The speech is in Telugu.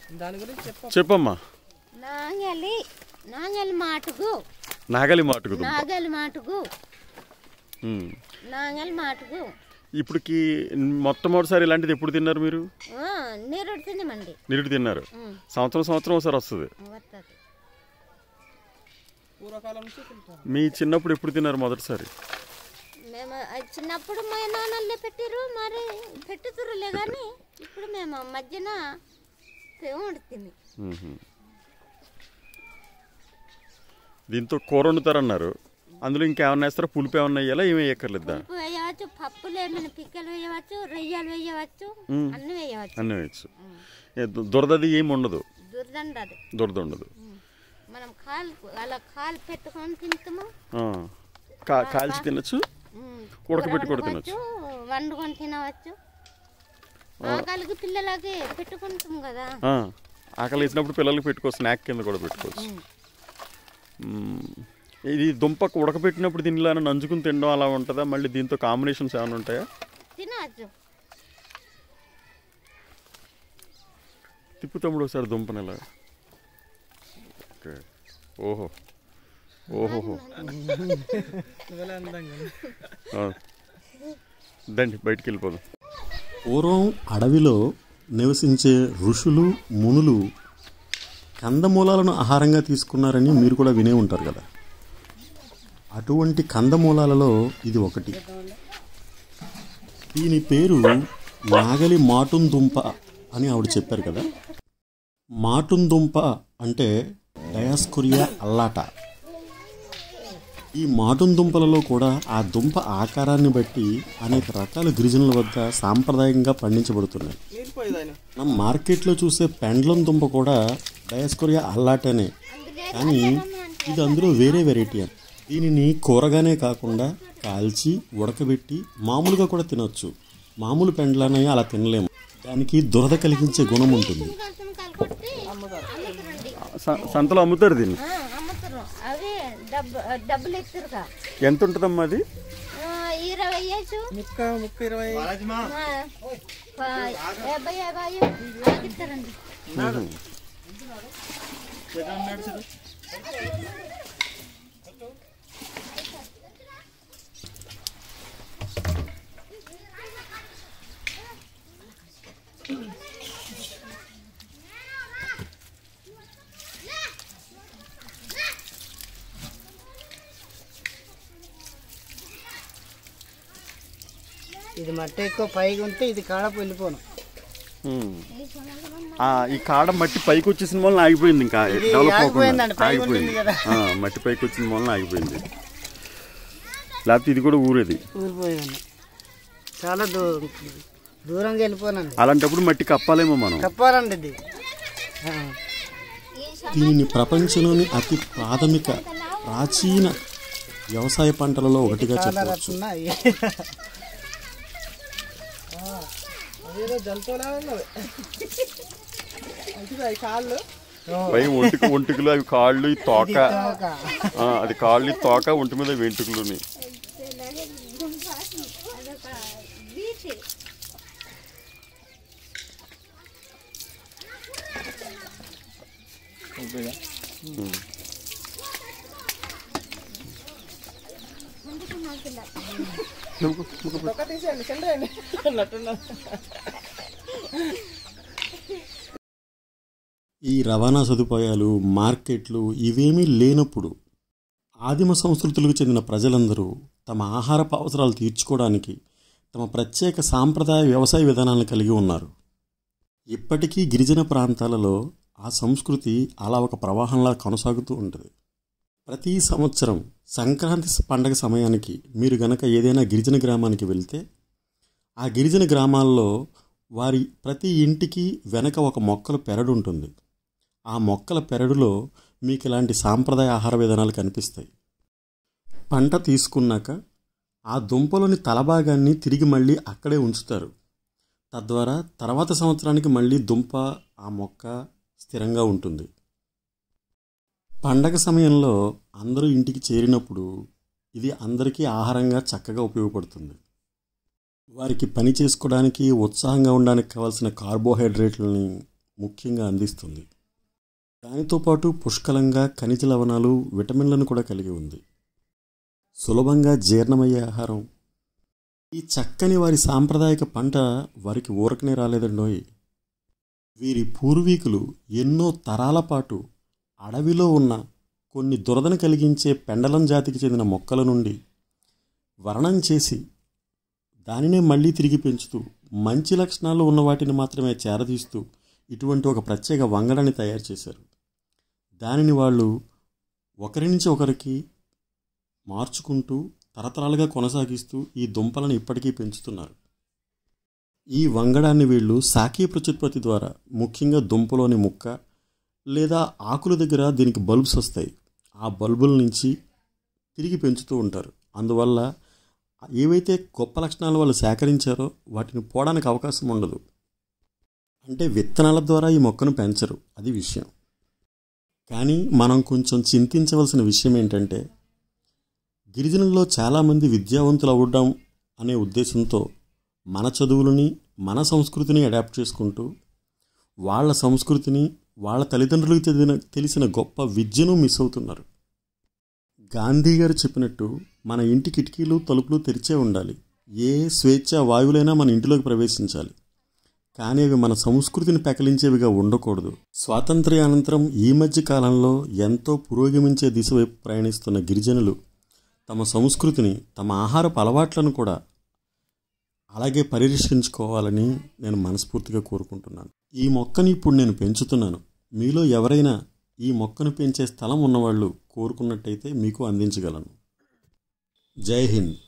దాని గురించి చెప్ప చెప్పమ్మా నాంగలి నాంగలి మాటుకు నాగలి మాటుకు దుంప నాగలి మాటుకు ఉమ్. నాంగలి మాటుకు ఇప్పటికి మొట్టమొదటిసారి ఇలాంటిది ఎప్పుడు తిన్నారు మీరు ఆ, నీరు తిందమండి నిరుడు తిన్నారు సంవత్సరం సంవత్సరం ఒకసారి వస్తుంది వస్తుంది పూర్వకాలం నుంచి తింటారు మీ చిన్నప్పుడు ఎప్పుడు తిన్నారు మొదటిసారి మేము అది చిన్నప్పుడు మా నాన్నలే పెట్టిరు మరి పెట్టుతురులే కానీ ఇప్పుడు మేము మధ్యన వండుతుంది ఉహు. దీంతో కూర వండుతారన్నారు అందులో ఇంకేమన్నా వేస్తారా పులుపు ఏమన్నా వేయాలా ఏమీ వేయక్కర్లేదా ఉప్పు వేయవచ్చు పప్పులు ఏమైనా పిక్కలు వేయవచ్చు రొయ్యలు వేయవచ్చు అన్ని వేయవచ్చు అన్నీ వేయచ్చు ఏ దు- దురదది ఏమి ఉండదు దుర్దండది దురద ఉండదు మనం కాలు అలా కాలు పెట్టుకొని తింటాము ఆ. కా కాల్చి తినచ్చు ఉమ్, ఉడకబెట్టి కూడా వండుకోవచ్చు, వండుకొని తినవచ్చు ఆకలికి పిల్లలకి పెట్టుకుంటాం కదా ఆ. ఆకలి వేసినప్పుడు పిల్లలకి పెట్టుకో స్నాక్ కింద కూడా పెట్టుకోవచ్చు మ్మ్. ఇది దుంప ఉడకబెట్టినప్పుడు దీనిలో ఏమైనా నంచుకుని తినడం అలా ఉంటుందా మళ్ళీ దీంతో కాంబినేషన్స్ ఏమైనా ఉంటాయా తినవచ్చు తిప్పు తమ్ముడు ఒకసారి దుంపని ఇలా ఓకే ఓహో ఓహోహో ఇవాళ అందంగా ఆ. దండి బయటికి వెళ్ళిపోదాం పూర్వం అడవిలో నివసించే ఋషులు మునులు కందమూలాలను ఆహారంగా తీసుకున్నారని మీరు కూడా వినే ఉంటారు కదా అటువంటి కందమూలాలలో ఇది ఒకటి దీని పేరు నాగలి మాటున్ దుంప అని ఆవిడ చెప్పారు కదా మాటున్ దుంప అంటే డయాస్కొరియా అల్లాటా ఈ మాటున్ దుంపలలో కూడా ఆ దుంప ఆకారాన్ని బట్టి అనేక రకాల గిరిజనుల వద్ద సాంప్రదాయంగా పండించబడుతున్నాయి నీరిపోయేది ఆయన మనం మార్కెట్లో చూసే పెండ్లం దుంప కూడా డయాస్కొరియా అల్లాటనే కానీ ఇది అందులో వేరే వెరైటీ అని దీనిని కూరగానే కాకుండా కాల్చి ఉడకబెట్టి మామూలుగా కూడా తినొచ్చు మామూలు పెండ్లానయ్య అలా తినలేము దానికి దురద కలిగించే గుణం ఉంటుంది కలిసి కలుపుకొట్టి అమ్ముతారండి స- సంతలో అమ్ముతారు దీన్ని ఆ, అమ్ముతారు అవి డబ్బు డబ్బులు ఇస్తారుగా ఎంత ఉంటుందమ్మా అది ఆ, ఇరవై వేసు ముక్క ముక్క ఇరవై యాభై యాభై ఇస్తారండి ఇది మట్టి ఎక్కువ పైగా ఉంటే ఇది కాడపు వెళ్ళిపోను మ్మ్. ఆ, ఈ కాడ మట్టి పైకి వచ్చేసిన వలన ఆగిపోయింది ఇంకా ఇది డెవలప్ ఆగిపోయిందండి, అవ్వకుండా పైకి ఆగిపోయింది ఉంటుంది కదా. ఆ, మట్టి పైకి వచ్చిన వలన ఆగిపోయింది లేకపోతే ఇది కూడా ఊరేది ఊరిపోయేదండి చాలా దూ దూరంగా వెళ్ళిపోనండి అలాంటప్పుడు మట్టి కప్పాలేమో మనం కప్పాలండి ఇది ఆ. దీనిని ప్రపంచంలోని అతి ప్రాథమిక ప్రాచీన వ్యవసాయ పంటలలో ఒకటిగా చాలా చెప్పవచ్చు రత్తున్నాయి అదేదో జంతువులా ఉన్నది మంచిది ఈ కాళ్ళు పై ఒంటికి ఒంటికలు అవి కాళ్ళు ఈ తోక తోక. ఆ, అది కాళ్ళు ఈ తోక ఒంటి మీద వెంట్రుకలుని అదొక బీచ్ తొక్క తీసేయండి చెండండి అన్నట్టున్నా ఈ రవాణా సదుపాయాలు మార్కెట్లు ఇవేమీ లేనప్పుడు ఆదిమ సంస్కృతులకు చెందిన ప్రజలందరూ తమ ఆహారపు అవసరాలు తీర్చుకోవడానికి తమ ప్రత్యేక సాంప్రదాయ వ్యవసాయ విధానాలను కలిగి ఉన్నారు ఇప్పటికీ గిరిజన ప్రాంతాలలో ఆ సంస్కృతి అలా ఒక ప్రవాహంలా కొనసాగుతూ ఉంటుంది ప్రతి సంవత్సరం సంక్రాంతి పండగ సమయానికి మీరు గనక ఏదైనా గిరిజన గ్రామానికి వెళ్తే ఆ గిరిజన గ్రామాల్లో వారి ప్రతి ఇంటికి వెనక ఒక మొక్కల పెరడు ఉంటుంది ఆ మొక్కల పెరడులో మీకు ఇలాంటి సాంప్రదాయ ఆహార విధానాలు కనిపిస్తాయి పంట తీసుకున్నాక ఆ దుంపలోని తలభాగాన్ని తిరిగి మళ్ళీ అక్కడే ఉంచుతారు తద్వారా తర్వాత సంవత్సరానికి మళ్ళీ దుంప ఆ మొక్క స్థిరంగా ఉంటుంది పండగ సమయంలో అందరూ ఇంటికి చేరినప్పుడు ఇది అందరికీ ఆహారంగా చక్కగా ఉపయోగపడుతుంది వారికి పని చేసుకోవడానికి ఉత్సాహంగా ఉండడానికి కావాల్సిన కార్బోహైడ్రేట్లని ముఖ్యంగా అందిస్తుంది దానితో పాటు పుష్కలంగా ఖనిజ లవణాలు విటమిన్లను కూడా కలిగి ఉంది సులభంగా జీర్ణమయ్యే ఆహారం ఈ చక్కని వారి సాంప్రదాయక పంట వారికి ఊరకనే రాలేదండోయ్ వీరి పూర్వీకులు ఎన్నో తరాల పాటు అడవిలో ఉన్న కొన్ని దురదను కలిగించే పెండలం జాతికి చెందిన మొక్కల నుండి వర్ణం చేసి దానినే మళ్ళీ తిరిగి పెంచుతూ మంచి లక్షణాలు ఉన్న వాటిని మాత్రమే చేరదీస్తూ ఇటువంటి ఒక ప్రత్యేక వంగడాన్ని తయారు చేశారు దానిని వాళ్ళు ఒకరి నుంచి ఒకరికి మార్చుకుంటూ తరతరాలుగా కొనసాగిస్తూ ఈ దుంపలను ఇప్పటికీ పెంచుతున్నారు ఈ వంగడాన్ని వీళ్ళు సాకీ ప్రత్యుత్పత్తి ద్వారా ముఖ్యంగా దుంపలోని ముక్క లేదా ఆకుల దగ్గర దీనికి బల్బ్స్ వస్తాయి ఆ బల్బుల నుంచి తిరిగి పెంచుతూ ఉంటారు అందువల్ల ఏవైతే గొప్ప లక్షణాలు వాళ్ళు సేకరించారో వాటిని పోవడానికి అవకాశం ఉండదు అంటే విత్తనాల ద్వారా ఈ మొక్కను పెంచరు అది విషయం కానీ మనం కొంచెం చింతించవలసిన విషయం ఏంటంటే గిరిజనుల్లో చాలామంది విద్యావంతులు అవ్వడం అనే ఉద్దేశంతో మన చదువులని మన సంస్కృతిని అడాప్ట్ చేసుకుంటూ వాళ్ళ సంస్కృతిని వాళ్ళ తల్లిదండ్రులకు తెలిసిన తెలిసిన గొప్ప విద్యను మిస్ అవుతున్నారు గాంధీ గారు చెప్పినట్టు మన ఇంటి కిటికీలు తలుపులు తెరిచే ఉండాలి ఏ స్వేచ్ఛ వాయువులైనా మన ఇంటిలోకి ప్రవేశించాలి కానీ అవి మన సంస్కృతిని పెకలించేవిగా ఉండకూడదు స్వాతంత్ర్యానంతరం ఈ మధ్య కాలంలో ఎంతో పురోగమించే దిశ వైపు ప్రయాణిస్తున్న గిరిజనులు తమ సంస్కృతిని తమ ఆహారపు అలవాట్లను కూడా అలాగే పరిరక్షించుకోవాలని నేను మనస్ఫూర్తిగా కోరుకుంటున్నాను ఈ మొక్కని ఇప్పుడు నేను పెంచుతున్నాను మీలో ఎవరైనా ఈ మొక్కను పెంచే స్థలం ఉన్నవాళ్ళు కోరుకున్నట్టయితే మీకు అందించగలను జై హింద్